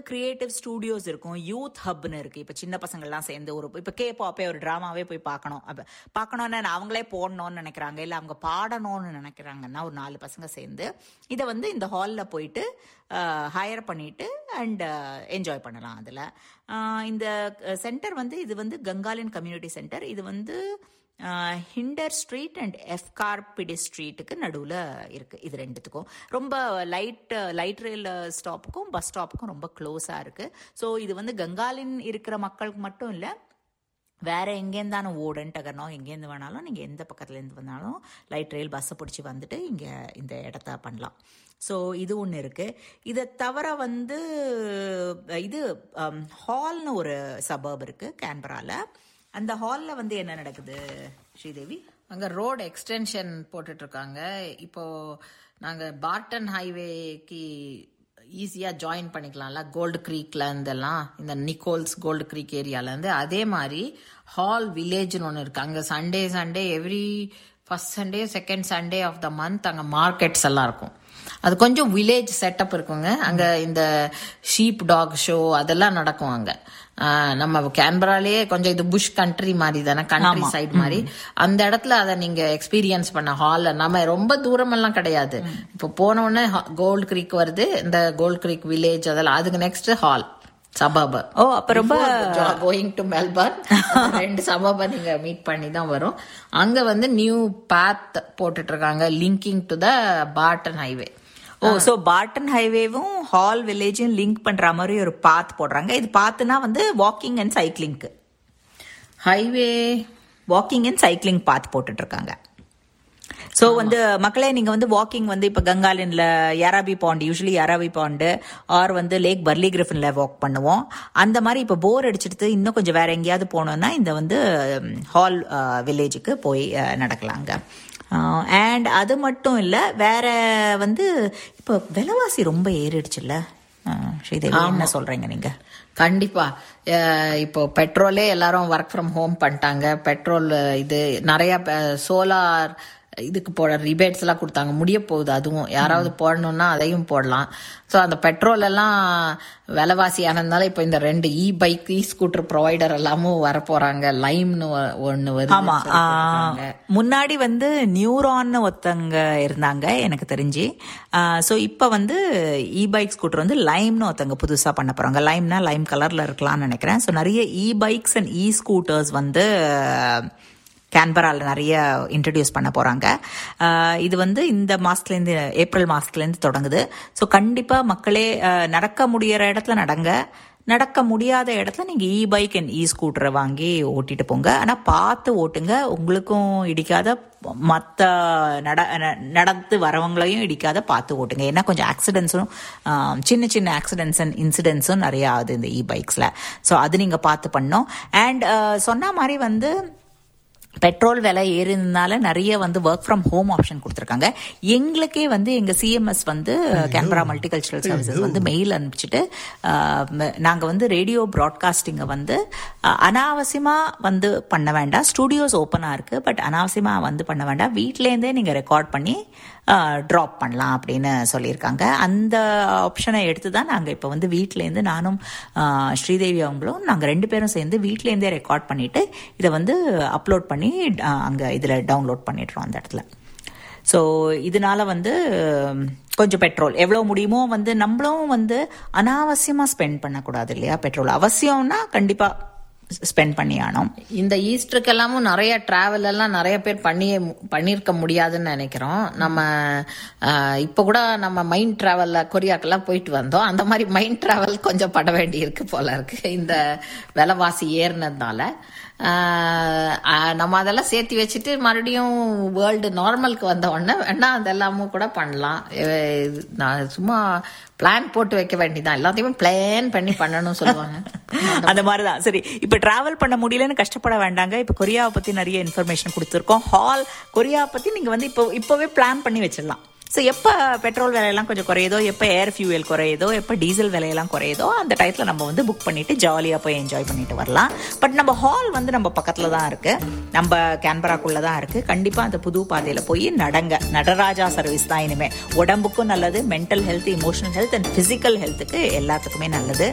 creative studios இருக்கும் youth ஹப்னு இருக்கு இப்ப சின்ன பசங்கள்லாம் சேர்ந்து ஒரு இப்ப கே பாப்பே ஒரு டிராமாவே போய் பார்க்கணும் அப்ப பார்க்கணும்னு அவங்களே போடணும்னு நினைக்கிறாங்க இல்ல அவங்க பாடணும்னு நினைக்கிறாங்கன்னா ஒரு நாலு பசங்க சேர்ந்து இதை வந்து இந்த ஹாலில் போயிட்டு ஹையர் பண்ணிட்டு அண்ட் என்ஜாய் பண்ணலாம் அதில் இந்த சென்டர் வந்து இது வந்து கங்காலின் கம்யூனிட்டி சென்டர் இது வந்து ஹிண்டர் ஸ்ட்ரீட் அண்ட் எஃப்கார்பிடி ஸ்ட்ரீட்டுக்கு நடுவில் இருக்குது இது ரெண்டுத்துக்கும் ரொம்ப லைட் லைட் ரயில் ஸ்டாப்புக்கும் பஸ் ஸ்டாப்புக்கும் ரொம்ப க்ளோஸாக இருக்குது ஸோ இது வந்து கங்காலின் இருக்கிற மக்களுக்கு மட்டும் இல்லை வேற எங்கேருந்தாலும் ஓடன் டகர்னோ எங்கேருந்து வேணாலும் நீங்கள் எந்த பக்கத்துலேருந்து வந்தாலும் லைட் ரயில் பஸ்ஸை பிடிச்சி வந்துட்டு இங்கே இந்த இடத்த பண்ணலாம் ஸோ இது ஒன்று இருக்குது இதை தவிர வந்து இது ஹால்னு ஒரு சபர்ப் இருக்குது கேன்பராவில் அந்த ஹாலில் வந்து என்ன நடக்குது ஸ்ரீதேவி அங்கே ரோடு எக்ஸ்டென்ஷன் போட்டுட்ருக்காங்க இப்போ நாங்கள் பார்டன் ஹைவேக்கு ஈஸியாக ஜாயின் பண்ணிக்கலாம்ல கோல்டு க்ரீக்ல இருந்தெல்லாம் இந்த நிக்கோல்ஸ் கோல்டு க்ரீக் ஏரியாலேருந்து அதே மாதிரி ஹால் வில்லேஜ்னு ஒன்று இருக்குது அங்கே Sunday Sunday every first Sunday second Sunday of the month அங்கே மார்க்கெட்ஸ் எல்லாம் இருக்கும் அது கொஞ்சம் வில்லேஜ் செட்டப் இருக்குங்க அங்கே இந்த ஷீப் டாக் ஷோ அதெல்லாம் நடக்கும் அங்கே நம்ம கேன்பராலேயே கொஞ்சம் இது புஷ் கண்ட்ரி மாதிரி தானே கண்ட்ரி சைடு மாதிரி அந்த இடத்துல அதை நீங்க எக்ஸ்பீரியன்ஸ் பண்ண ஹால்ல நம்ம ரொம்ப தூரம் எல்லாம் கிடையாது இப்போ போன உடனே கோல்டு கிரீக் வருது இந்த கோல்டு கிரீக் வில்லேஜ் அதெல்லாம் அதுக்கு நெக்ஸ்ட் ஹால் சபாப ஓ அப்ப ரொம்ப கோயிங் டு மெல்பர்ன் ரெண்டு சபாப நீங்க மீட் பண்ணி தான் வரும் அங்க வந்து நியூ பாத் போட்டுட்டு இருக்காங்க linking to the Barton highway oh so Barton ஹைவேவும் ஹால் வில்லேஜும் லிங்க் பண்ற மாதிரி ஒரு பாத் போடுறாங்க இது பாத்துனா வந்து வாக்கிங் அண்ட் சைக்கிளிங்க்கு highway walking and cycling path போட்டுட்டு இருக்காங்க ஸோ வந்து மக்களே நீங்க வந்து வாக்கிங் வந்து இப்ப கங்காலின்ல Yerrabi pond usually Yerrabi pond or வந்து லேக் பர்லி கிரிஃபன்ல வாக் பண்ணுவோம் அந்த மாதிரி இப்ப போர் அடிச்சிட்டு இன்னும் கொஞ்சம் வேற எங்கேயாவது போனோம்னா இந்த வந்து ஹால் வில்லேஜுக்கு போய் நடக்கலாங்க அண்ட் அது மட்டும் இல்லை வேற வந்து இப்போ விலைவாசி ரொம்ப ஏறிடுச்சுல்ல ஸ்ரீதேவி என்ன சொல்றீங்க நீங்க கண்டிப்பா இப்போ பெட்ரோலே எல்லாரும் ஒர்க் ஃப்ரம் ஹோம் பண்ணிட்டாங்க பெட்ரோல் இது நிறைய சோலார் இதுக்கு போட ரிபேட்ஸ் எல்லாம் கொடுத்தாங்க முடிய போகுது அதுவும் யாராவது போடணும்னா அதையும் போடலாம் ஸோ அந்த பெட்ரோல் எல்லாம் விலைவாசி ஆனதுனால இப்போ இந்த ரெண்டு e bike e scooter provider எல்லாமும் வர போறாங்க லைம்னு ஒன்னு வருது ஆமா முன்னாடி வந்து நியூரான்னு ஒருத்தங்க இருந்தாங்க எனக்கு தெரிஞ்சு ஸோ இப்போ வந்து இ பைக் ஸ்கூட்டர் வந்து லைம்னு ஒருத்தங்க புதுசா பண்ண போறாங்க லைம்னா லைம் கலர்ல இருக்கலாம்னு நினைக்கிறேன் ஸோ நிறைய e bikes and e scooters வந்து கேன்பராவில் நிறைய இன்ட்ரடியூஸ் பண்ண போகிறாங்க இது வந்து இந்த மாதத்துலேருந்து ஏப்ரல் மாதத்துலேருந்து தொடங்குது ஸோ கண்டிப்பாக மக்களே நடக்க முடியிற இடத்துல நடங்க நடக்க முடியாத இடத்துல நீங்கள் இ பைக் அண்ட் இ ஸ்கூட்டரை வாங்கி ஓட்டிட்டு போங்க ஆனால் பார்த்து ஓட்டுங்க உங்களுக்கும் இடிக்காத மற்ற நட நடந்து வரவங்களையும் இடிக்காத பார்த்து ஓட்டுங்க ஏன்னா கொஞ்சம் ஆக்சிடென்ட்ஸும் சின்ன சின்ன ஆக்சிடென்ட்ஸ் அண்ட் இன்சிடென்ட்ஸும் நிறைய ஆகுது இந்த இ பைக்ஸில் ஸோ அது நீங்கள் பார்த்து பண்ணோம் அண்ட் சொன்ன மாதிரி வந்து பெட்ரோல் விலை ஏறினால நிறைய வந்து ஒர்க் ஃப்ரம் ஹோம் ஆப்ஷன் கொடுத்துருக்காங்க எங்களுக்கே வந்து எங்க சிஎம்எஸ் வந்து கேன்பரா மல்டிகல்ச்சரல் சர்வீசஸ் வந்து மெயில் அனுப்பிச்சிட்டு நாங்க வந்து ரேடியோ ப்ராட்காஸ்டிங்கை வந்து அனாவசியமா வந்து பண்ண வேண்டாம் ஸ்டுடியோஸ் ஓப்பனா இருக்கு பட் அனாவசியமா வந்து பண்ண வேண்டாம் வீட்லேருந்தே நீங்க ரெக்கார்ட் பண்ணி ட்ராப் பண்ணலாம் அப்படின்னு சொல்லியிருக்காங்க அந்த ஆப்ஷனை எடுத்து தான் நாங்கள் இப்போ வந்து வீட்டிலேருந்து நானும் ஸ்ரீதேவி அவங்களும் நாங்கள் ரெண்டு பேரும் சேர்ந்து வீட்டிலேருந்தே ரெக்கார்ட் பண்ணிட்டு இதை வந்து அப்லோட் பண்ணி அங்கே இதில் டவுன்லோட் பண்ணிடுறோம் அந்த இடத்துல ஸோ இதனால வந்து கொஞ்சம் பெட்ரோல் எவ்வளோ முடியுமோ வந்து நம்மளும் வந்து அனாவசியமாக ஸ்பெண்ட் பண்ணக்கூடாது இல்லையா பெட்ரோல் அவசியம்னா கண்டிப்பாக ஸ்பெண்ட் பண்ணி ஆனோம் இந்த ஈஸ்டருக்கு எல்லாமும் நிறைய டிராவல் எல்லாம் நிறைய பேர் பண்ணி பண்ணியிருக்க முடியாதுன்னு நினைக்கிறோம் நம்ம இப்போ கூட நம்ம மைண்ட் டிராவல்ல கொரியாக்கெல்லாம் போயிட்டு வந்தோம் அந்த மாதிரி மைண்ட் டிராவல் கொஞ்சம் பட வேண்டி இருக்கு போல இருக்கு இந்த விலைவாசி ஏறினதுனால நம்ம அதெல்லாம் சேர்த்து வச்சுட்டு மறுபடியும் வேர்ல்டு நார்மலுக்கு வந்த உடனே வேணா அதெல்லாமும் கூட பண்ணலாம் நான் சும்மா பிளான் போட்டு வைக்க வேண்டியதான் எல்லாத்தையுமே பிளான் பண்ணி பண்ணணும் சொல்லுவாங்க அந்த மாதிரிதான் சரி இப்ப டிராவல் பண்ண முடியலன்னு கஷ்டப்பட வேண்டாங்க இப்ப கொரியாவை பத்தி நிறைய இன்ஃபர்மேஷன் கொடுத்துருக்கோம் ஹால் கொரியாவை பத்தி நீங்க வந்து இப்போ இப்பவே பிளான் பண்ணி வச்சிடலாம் ஸோ எப்போ பெட்ரோல் விலையெல்லாம் கொஞ்சம் குறையுதோ எப்போ ஏர் ஃபியூவல் குறையுதோ எப்போ டீசல் விலையெல்லாம் குறையுதோ அந்த டயத்தில் நம்ம வந்து புக் பண்ணிட்டு ஜாலியாக போய் என்ஜாய் பண்ணிட்டு வரலாம் பட் நம்ம ஹால் வந்து நம்ம பக்கத்தில் தான் இருக்கு நம்ம கேன்பராக்குள்ள தான் இருக்கு கண்டிப்பாக அந்த புது பாதையில் போய் நடங்க நடராஜா சர்வீஸ் தான் இனிமேல் உடம்புக்கும் நல்லது mental health emotional health and physical ஹெல்த்துக்கு எல்லாத்துக்குமே நல்லது